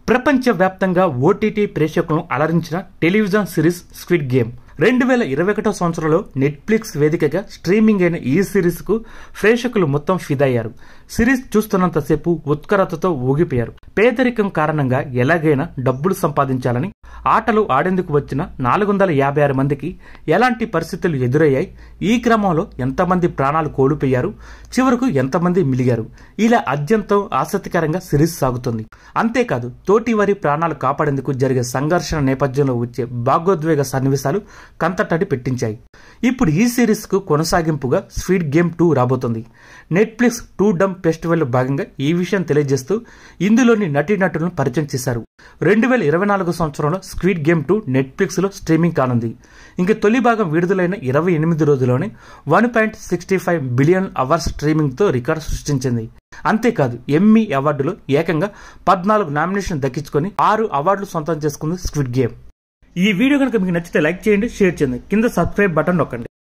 ప్రపంచవ్యాప్తంగా ఓటీటీ ప్రేక్షకులను అలరించిన టెలివిజన్ సిరీస్ స్క్విడ్ గేమ్ రెండు వేల ఇరవై ఒకటో సంవత్సరంలో నెట్ఫ్లిక్స్ వేదికగా స్ట్రీమింగ్ అయిన ఈ సిరీస్ కు ప్రేక్షకులు మొత్తం ఫిదయ్యారు సిరీస్ చూస్తున్నంతసేపు ఉత్కరతతో ఊగిపోయారు పేదరికం కారణంగా ఎలాగైనా డబ్బులు సంపాదించాలని ఆటలు ఆడేందుకు వచ్చిన నాలుగు వందల యాభై ఆరు మందికి ఎలాంటి పరిస్థితులు ఎదురయ్యాయి ఈ క్రమంలో ఎంతమంది ప్రాణాలు కోల్పోయారు చివరకు ఎంతమంది మిలిగారు ఇలా అత్యంతం ఆసక్తికరంగా సిరీస్ సాగుతుంది అంతేకాదు తోటి వారి ప్రాణాలు కాపాడేందుకు జరిగే సంఘర్షణ నేపథ్యంలో వచ్చే భాగోద్వేగ సన్నివేశాలు కంతటడి పెట్టించాయి ఇప్పుడు ఈ సిరీస్ కు కొనసాగింపుగా స్వీట్ గేమ్ టూ రాబోతుంది నెట్ఫ్లిక్స్ టూ డమ్ ఫెస్టివల్ భాగంగా ఈ విషయం తెలియజేస్తూ ఇందులోని నటీనటులను పరిచయం చేశారు రెండు వేల ఇరవై నాలుగు సంవత్సరంలో స్క్వీడ్ గేమ్ టూ నెట్ఫ్లిక్స్ లో స్ట్రీమింగ్ కానుంది ఇంక తొలి భాగం విడుదలైన ఇరవై ఎనిమిది రోజుల్లోనే one point sixty five billion hours streaming తో రికార్డు సృష్టించింది అంతేకాదు ఎమ్మీ అవార్డులో ఏకంగా పద్నాలుగు నామినేషన్ దక్కించుకొని ఆరు అవార్డులు సొంతం చేసుకుంది స్క్విడ్ గేమ్ ఈ వీడియో కనుక మీకు నచ్చితే లైక్ చేయండి షేర్ చేయండి కింద సబ్స్క్రైబ్ బటన్ నొక్కండి